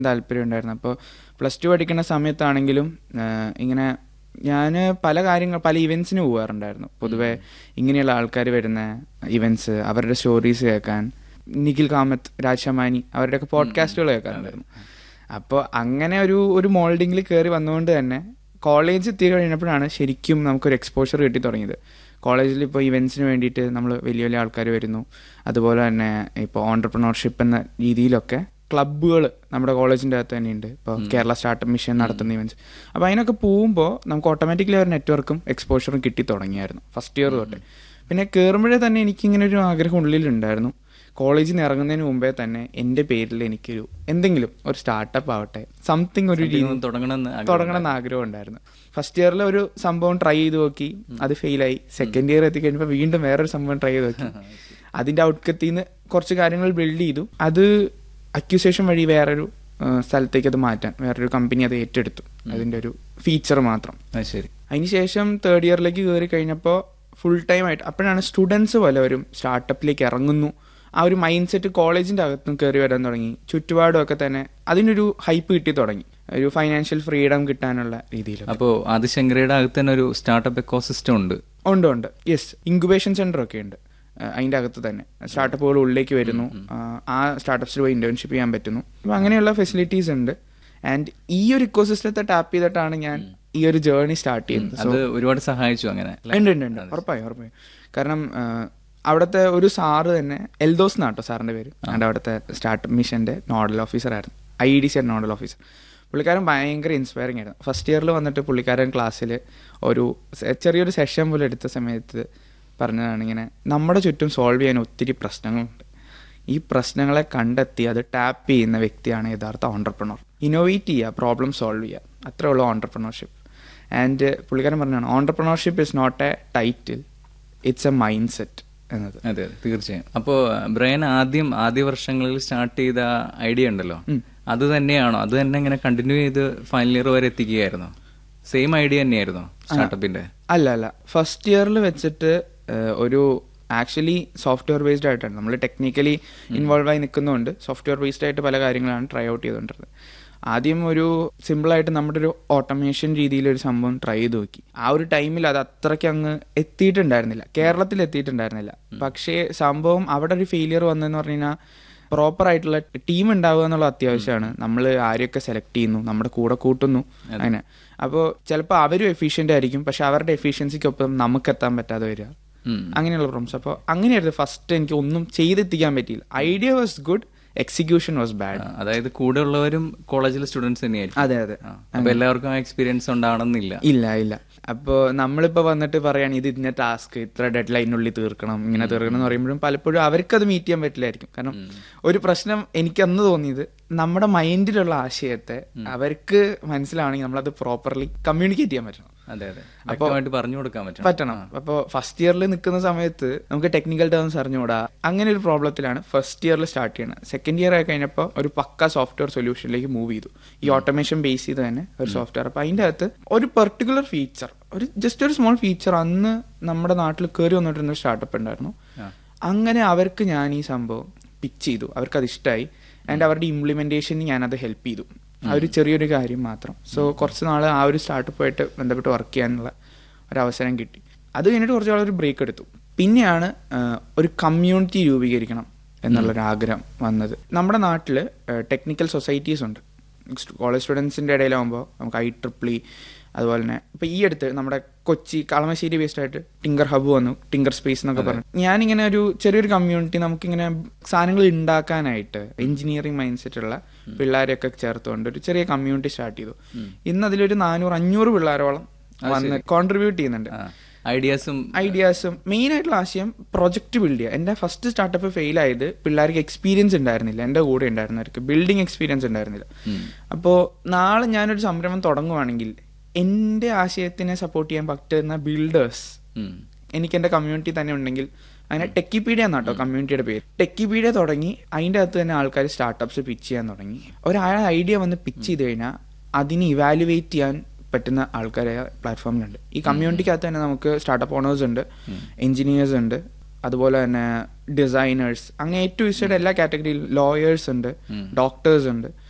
താല്പര്യം ഉണ്ടായിരുന്നു അപ്പോൾ പ്ലസ് ടു പഠിക്കുന്ന സമയത്താണെങ്കിലും ആ, ഇങ്ങനെ ഞാൻ പല കാര്യങ്ങൾ പല ഇവൻറ്റ്സിന് പോകാറുണ്ടായിരുന്നു പൊതുവെ ഇങ്ങനെയുള്ള ആൾക്കാർ വരുന്ന ഇവൻറ്റ്സ് അവരുടെ സ്റ്റോറീസ് കേൾക്കാൻ നിഖിൽ കാമത്ത് രാജമാനി അവരുടെയൊക്കെ പോഡ്കാസ്റ്റുകൾ കേൾക്കാറുണ്ടായിരുന്നു അപ്പോൾ അങ്ങനെ ഒരു ഒരു മോൾഡിങ്ങിൽ കയറി വന്നുകൊണ്ട് തന്നെ കോളേജ് എത്തി കഴിഞ്ഞപ്പോഴാണ് ശരിക്കും നമുക്കൊരു എക്സ്പോഷർ കിട്ടി തുടങ്ങിയത് കോളേജിൽ ഇപ്പോൾ ഇവൻറ്റ്സിന് വേണ്ടിയിട്ട് നമ്മൾ വലിയ വലിയ ആൾക്കാർ വരുന്നു അതുപോലെ തന്നെ ഇപ്പോൾ ഓണ്ടർപ്രണർഷിപ്പ് എന്ന രീതിയിലൊക്കെ ക്ലബ്ബുകൾ നമ്മുടെ കോളേജിൻ്റെ അകത്ത് തന്നെയുണ്ട് ഇപ്പോൾ കേരള സ്റ്റാർട്ടപ്പ് മിഷൻ നടത്തുന്ന ഇവൻറ്റ്സ് അപ്പോൾ അതിനൊക്കെ പോകുമ്പോൾ നമുക്ക് ഓട്ടോമാറ്റിക്കലി ഒരു നെറ്റ്വർക്കും എക്സ്പോഷറും കിട്ടി തുടങ്ങിയായിരുന്നു ഫസ്റ്റ് ഇയർ തൊട്ട് പിന്നെ കയറുമ്പോഴേ തന്നെ എനിക്കിങ്ങനെ ഒരു ആഗ്രഹം ഉള്ളിലുണ്ടായിരുന്നു കോളേജിൽ നിന്ന് ഇറങ്ങുന്നതിന് മുമ്പേ തന്നെ എൻ്റെ പേരിൽ എനിക്കൊരു എന്തെങ്കിലും ഒരു സ്റ്റാർട്ടപ്പ് ആവട്ടെ സംതിങ് ഒരു രീതി ഒന്ന് തുടങ്ങണമെന്ന് ആഗ്രഹം തുടങ്ങണം എന്ന് ആഗ്രഹം ഉണ്ടായിരുന്നു ഫസ്റ്റ് ഇയറിൽ ഒരു സംഭവം ട്രൈ ചെയ്ത് നോക്കി അത് ഫെയിലായി സെക്കൻഡ് ഇയർ എത്തിക്കഴിഞ്ഞപ്പോൾ വീണ്ടും വേറൊരു സംഭവം ട്രൈ ചെയ്ത് നോക്കി അതിന്റെ ഔട്ട്കത്തിൽ നിന്ന് കുറച്ച് കാര്യങ്ങൾ ബിൽഡ് ചെയ്തു അത് അക്യൂസേഷൻ വഴി വേറൊരു ആ, സ്ഥലത്തേക്ക് അത് മാറ്റാൻ വേറൊരു കമ്പനി അത് ഏറ്റെടുത്തു അതിന്റെ ഒരു ഫീച്ചർ മാത്രം അത് ശരി അതിനുശേഷം തേർഡ് ഇയറിലേക്ക് കയറി കഴിഞ്ഞപ്പോൾ ഫുൾ ടൈം ആയിട്ട് അപ്പോഴാണ് സ്റ്റുഡൻസ് പലവരും സ്റ്റാർട്ടപ്പിലേക്ക് ഇറങ്ങുന്നു ആ ഒരു മൈൻഡ് സെറ്റ് കോളേജിന്റെ അകത്തും കയറി വരാൻ തുടങ്ങി ചുറ്റുപാടും ഒക്കെ തന്നെ അതിനൊരു ഹൈപ്പ് കിട്ടി തുടങ്ങി ഒരു ഫൈനാൻഷ്യൽ ഫ്രീഡം കിട്ടാനുള്ള രീതിയിൽ അപ്പോ ആദിശങ്കരയുടെ അകത്ത് തന്നെ ഒരു സ്റ്റാർട്ടപ്പ് എക്കോസിസ്റ്റം ഉണ്ട് ഉണ്ട് ഉണ്ട് യെസ് ഇൻക്യുബേഷൻ സെന്റർ ഒക്കെ ഉണ്ട് ആ, അതിന്റെ അകത്ത് തന്നെ സ്റ്റാർട്ടപ്പുകൾ ഉള്ളിലേക്ക് വരുന്നു ആ, ആ സ്റ്റാർട്ടപ്സിൽ പോയി ഇന്റേൺഷിപ്പ് ചെയ്യാൻ പറ്റുന്നു അപ്പൊ അങ്ങനെയുള്ള ഫെസിലിറ്റീസ് ഉണ്ട് ആൻഡ് ഈ ഒരു ഇക്കോസിസ്റ്റത്തെ ടാപ്പ് ചെയ്തിട്ടാണ് ഞാൻ ഈ ഒരു ജേർണി സ്റ്റാർട്ട് ചെയ്യുന്നത് അത് ഒരുപാട് സഹായിച്ചു അങ്ങനെ അല്ലേ? ഉണ്ട് ഉണ്ട് ഉണ്ട് ഉറപ്പായും ഉറപ്പായും കാരണം ആ, അവിടുത്തെ ഒരു സാറ് തന്നെ എൽദോസ് എന്നാട്ടോ സാറിന്റെ പേര് എൻ്റെ അവിടുത്തെ സ്റ്റാർട്ടപ്പ് മിഷന്റെ നോഡൽ ഓഫീസർ ആയിരുന്നു I D C nodal officer പുള്ളിക്കാരൻ ഭയങ്കര ഇൻസ്പയറിംഗ് ആയിരുന്നു ഫസ്റ്റ് ഇയറിൽ വന്നിട്ട് പുള്ളിക്കാരൻ ക്ലാസ്സിൽ ഒരു സെ- ചെറിയൊരു സെഷൻ പോലെ എടുത്ത സമയത്ത് പറഞ്ഞതാണ് ഇങ്ങനെ നമ്മുടെ ചുറ്റും സോൾവ് ചെയ്യാൻ ഒത്തിരി പ്രശ്നങ്ങളുണ്ട് ഈ പ്രശ്നങ്ങളെ കണ്ടെത്തി അത് ടാപ്പ് ചെയ്യുന്ന വ്യക്തിയാണ് യഥാർത്ഥ ഓണ്ടർപ്രണർ ഇന്നോവേറ്റ് ചെയ്യുക പ്രോബ്ലം സോൾവ് ചെയ്യുക അത്രേ ഉള്ളൂ ഓണ്ടർപ്രണർഷിപ്പ് ആൻഡ് പുള്ളിക്കാരൻ പറഞ്ഞാണ് entrepreneurship is not a title it's a mindset എന്നത് അതെ അതെ തീർച്ചയായും അപ്പോ ബ്രയൻ ആദ്യം ആദ്യ വർഷങ്ങളിൽ സ്റ്റാർട്ട് ചെയ്ത ഐഡിയ ഉണ്ടല്ലോ അത് തന്നെയാണോ അത് തന്നെ ഇങ്ങനെ കണ്ടിന്യൂ ചെയ്ത് ഫൈനൽ ഇയർ വരെ എത്തിക്കുകയായിരുന്നോ സെയിം ഐഡിയ തന്നെയായിരുന്നോ സ്റ്റാർട്ടപ്പിന്റെ അല്ല അല്ല ഫസ്റ്റ് ഇയറിൽ വെച്ചിട്ട് ഏഹ്, ഒരു ആക്ച്വലി സോഫ്റ്റ്വെയർ ബേസ്ഡ് ആയിട്ടാണ് നമ്മൾ ടെക്നിക്കലി ഇൻവോൾവ് ആയി നിൽക്കുന്നതുകൊണ്ട് സോഫ്റ്റ്വെയർ ബേസ്ഡ് ആയിട്ട് പല കാര്യങ്ങളാണ് ട്രൈ ഔട്ട് ചെയ്തുകൊണ്ടിരുന്നത് ആദ്യം ഒരു സിമ്പിളായിട്ട് നമ്മുടെ ഒരു ഓട്ടോമേഷൻ രീതിയിൽ ഒരു സംഭവം ട്രൈ ചെയ്ത് നോക്കി ആ ഒരു ടൈമിൽ അത് അത്രയ്ക്ക് അങ്ങ് എത്തിയിട്ടുണ്ടായിരുന്നില്ല കേരളത്തിൽ എത്തിയിട്ടുണ്ടായിരുന്നില്ല പക്ഷേ സംഭവം അവിടെ ഒരു ഫെയിലിയർ വന്നെന്ന് പറഞ്ഞു കഴിഞ്ഞാൽ പ്രോപ്പർ ആയിട്ടുള്ള ടീം ഉണ്ടാവുക എന്നുള്ള അത്യാവശ്യമാണ് നമ്മൾ ആരെയൊക്കെ സെലക്ട് ചെയ്യുന്നു നമ്മുടെ കൂടെ കൂട്ടുന്നു അങ്ങനെ അപ്പോൾ ചിലപ്പോൾ അവരും എഫിഷ്യൻ്റ് ആയിരിക്കും പക്ഷെ അവരുടെ എഫിഷ്യൻസിക്കൊപ്പം നമുക്ക് എത്താൻ പറ്റാതെ വരിക ഉം. അങ്ങനെയുള്ള പ്രോബ്ലംസ് അപ്പോൾ അങ്ങനെയായിരുന്നു ഫസ്റ്റ് എനിക്ക് ഒന്നും ചെയ്തെത്തിക്കാൻ പറ്റിയില്ല idea was good execution was bad ആ, അതായത് കൂടെ ഉള്ളവരും കോളേജിലെ സ്റ്റുഡൻസ് തന്നെയായിരിക്കും അതെ അതെ ആ, അപ്പൊ എല്ലാവർക്കും ആ എക്സ്പീരിയൻസ് ഉണ്ടാവണമെന്നില്ല ഇല്ല ഇല്ല അപ്പോൾ നമ്മളിപ്പോൾ വന്നിട്ട് പറയാണ് ഇത് ഇന്ന ടാസ്ക് ഇത്ര ഡെഡ് ലൈനുള്ളിൽ തീർക്കണം ഇങ്ങനെ തീർക്കണം എന്ന് പറയുമ്പോഴും പലപ്പോഴും അവർക്കത് മീറ്റ് ചെയ്യാൻ പറ്റില്ലായിരിക്കും കാരണം ഒരു പ്രശ്നം എനിക്ക് അന്ന് തോന്നിയത് നമ്മുടെ മൈൻഡിലുള്ള ആശയത്തെ അവർക്ക് മനസ്സിലാവണമെങ്കിൽ നമ്മളത് പ്രോപ്പർലി കമ്മ്യൂണിക്കേറ്റ് ചെയ്യാൻ പറ്റണം അതെ അതെ വ്യക്തമായിട്ട് പറഞ്ഞു കൊടുക്കാൻ പറ്റും പറ്റണം അപ്പോൾ ഫസ്റ്റ് ഇയറിൽ നിൽക്കുന്ന സമയത്ത് നമുക്ക് ടെക്നിക്കൽ ടേംസ് അറിഞ്ഞുകൂടാ അങ്ങനെ ഒരു പ്രോബ്ലത്തിലാണ് ഫസ്റ്റ് ഇയറിൽ സ്റ്റാർട്ട് ചെയ്യുന്നത് സെക്കൻഡ് ഇയർ ആയി കഴിഞ്ഞപ്പോൾ ഒരു പക്ക സോഫ്റ്റ്വെയർ സൊല്യൂഷനിലേക്ക് മൂവ് ചെയ്തു ഈ ഓട്ടോമേഷൻ ബേസ് ചെയ്ത് തന്നെ ഒരു സോഫ്റ്റ്വെയർ അപ്പോൾ അതിൻ്റെ അകത്ത് ഒരു പെർട്ടിക്കുലർ ഫീച്ചർ ഒരു ജസ്റ്റ് ഒരു സ്മോൾ ഫീച്ചർ അന്ന് നമ്മുടെ നാട്ടിൽ കയറി വന്നിട്ടുള്ള സ്റ്റാർട്ടപ്പ് ഉണ്ടായിരുന്നു അങ്ങനെ അവർക്ക് ഞാൻ ഈ സംഭവം പിച്ച് ചെയ്തു അവർക്ക് അത് ഇഷ്ടമായി ആൻഡ് അവരുടെ ഇംപ്ലിമെന്റേഷന് ഞാനത് ഹെൽപ്പ് ചെയ്തു ആ ഒരു ചെറിയൊരു കാര്യം മാത്രം സോ കുറച്ച് നാൾ ആ ഒരു സ്റ്റാർട്ടപ്പുമായിട്ട് ബന്ധപ്പെട്ട് വർക്ക് ചെയ്യാനുള്ള ഒരു അവസരം കിട്ടി അത് കഴിഞ്ഞിട്ട് കുറച്ച് നാളൊരു ബ്രേക്ക് എടുത്തു പിന്നെയാണ് ആ, ഒരു കമ്മ്യൂണിറ്റി രൂപീകരിക്കണം എന്നുള്ളൊരു ആഗ്രഹം വന്നത് നമ്മുടെ നാട്ടിൽ ടെക്നിക്കൽ സൊസൈറ്റീസ് ഉണ്ട് കോളേജ് സ്റ്റുഡൻസിൻ്റെ ഇടയിലാകുമ്പോൾ നമുക്ക് ഐ ട്രിപ്പിളി അതുപോലെ തന്നെ ഇപ്പൊ ഈ അടുത്ത് നമ്മുടെ കൊച്ചി കളമശ്ശേരി ബേസ്ഡ് ആയിട്ട് ടിങ്കർ ഹബ് വന്നു ടിങ്കർ സ്പേസ് എന്നൊക്കെ പറഞ്ഞു ഞാനിങ്ങനെ ഒരു ചെറിയൊരു കമ്മ്യൂണിറ്റി നമുക്കിങ്ങനെ സാധനങ്ങൾ ഉണ്ടാക്കാനായിട്ട് എഞ്ചിനീയറിംഗ് മൈൻഡ് സെറ്റ് ഉള്ള പിള്ളേരെയൊക്കെ ചേർത്തുകൊണ്ട് ഒരു ചെറിയ കമ്മ്യൂണിറ്റി സ്റ്റാർട്ട് ചെയ്തു ഇന്ന് അതിലൊരു നാനൂറ് അഞ്ഞൂറ് പിള്ളേരോളം വന്ന് കോൺട്രിബ്യൂട്ട് ചെയ്യുന്നുണ്ട് ഐഡിയാസും ഐഡിയാസും മെയിൻ ആയിട്ടുള്ള ആശയം പ്രൊജക്ട് ബിൽഡ് ചെയ്യുക എൻ്റെ ഫസ്റ്റ് സ്റ്റാർട്ടപ്പ് ഫെയിൽ ആയത് പിള്ളേർക്ക് എക്സ്പീരിയൻസ് ഉണ്ടായിരുന്നില്ല എൻ്റെ കൂടെ ഉണ്ടായിരുന്നവർക്ക് ബിൽഡിംഗ് എക്സ്പീരിയൻസ് ഉണ്ടായിരുന്നില്ല അപ്പോൾ നാളെ ഞാനൊരു സംരംഭം തുടങ്ങുവാണെങ്കിൽ എൻ്റെ ആശയത്തിനെ സപ്പോർട്ട് ചെയ്യാൻ പറ്റുന്ന ബിൽഡേഴ്സ് ഉം. എനിക്ക് എൻ്റെ കമ്മ്യൂണിറ്റി തന്നെ ഉണ്ടെങ്കിൽ അങ്ങനെ ടെക്കിപീഡിയ എന്നാട്ടോ കമ്മ്യൂണിറ്റിയുടെ പേര് ടെക്കിപീഡിയ തുടങ്ങി അതിൻ്റെ അകത്ത് തന്നെ ആൾക്കാർ സ്റ്റാർട്ടപ്സ് പിച്ച് ചെയ്യാൻ തുടങ്ങി ഒരാൾ ഐഡിയ വന്ന് പിച്ച് ചെയ്ത് കഴിഞ്ഞാൽ അതിനെ ഇവാലുവേറ്റ് ചെയ്യാൻ പറ്റുന്ന ആൾക്കാരെ പ്ലാറ്റ്ഫോമിലുണ്ട് ഈ കമ്മ്യൂണിറ്റിക്കകത്ത് തന്നെ നമുക്ക് സ്റ്റാർട്ടപ്പ് ഓണേഴ്സ് ഉണ്ട് എഞ്ചിനീയേഴ്സ് ഉണ്ട് അതുപോലെ തന്നെ ഡിസൈനേഴ്സ് അങ്ങനെ ഏറ്റവും ഇഷ്ടയുടെ എല്ലാ കാറ്റഗറിയിലും ലോയേഴ്സ് ഉണ്ട് ഡോക്ടേഴ്സ് ഉണ്ട്